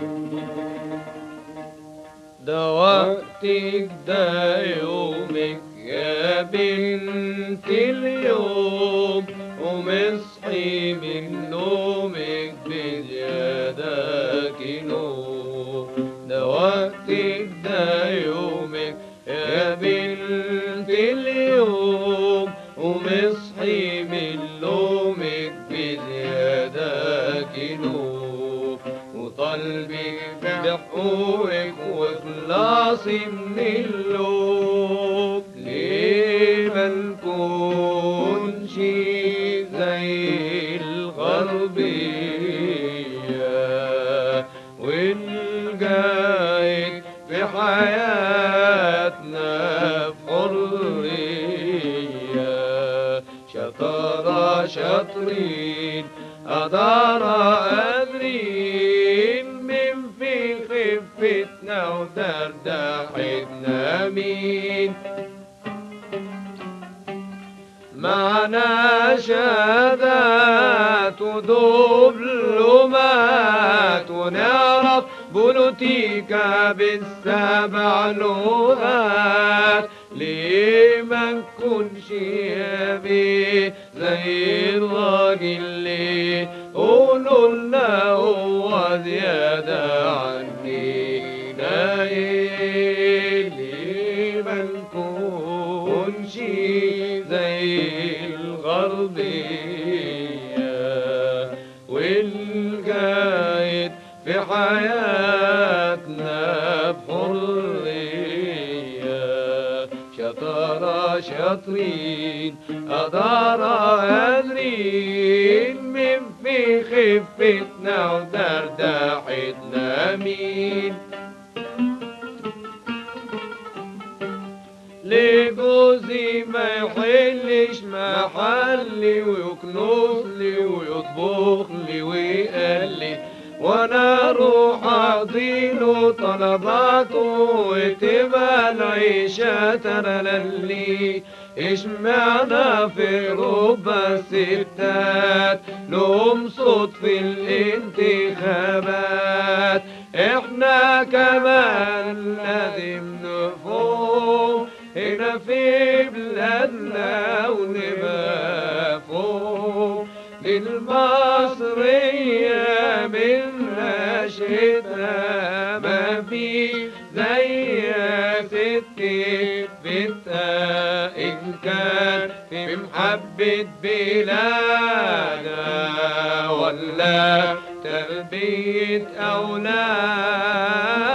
ده وقتك ده يومك يا بنت اليوم ومصحي من نومك بزيادك نوم ده وقتك ده يومك يا بنت اليوم ومصحي من نومك بزيادك نوم وطلبي بحقوقك وخلاصي من اللوم ليه ما نكونش زي الغربية ونجاهد في حياتنا بحرية شطارة شاطرين أدارة قادرين من في خفتنا ودردحتنا مين معنا شهادات ودبلومات ونعرف بوليتيكا بالسبع لغات ليه ما نكونش يا بيه زي الراجل ليه قولوا لنا هو زيادة عني نايل ليه ما نكونش زي الغربية والجايد في حياتنا بحرية شطارة شاطرين أدارة قادرين من في خفتنا ودردحتنا مين لجوزي ما يحلش محلي ويكنس لي ويطبخ لي ويقال لي وانا اروح اعطيله طلباته وتبقى العيشة ترللي اشمعنى في ربع الستات لهم صوت في الانتخابات احنا كمان لازم نفوق هنا في بلادنا ونبقى فوق للمصرية من رشتها ما في زي يا ستي بتها إن كان في محبة بلادها ولا تربية أولاد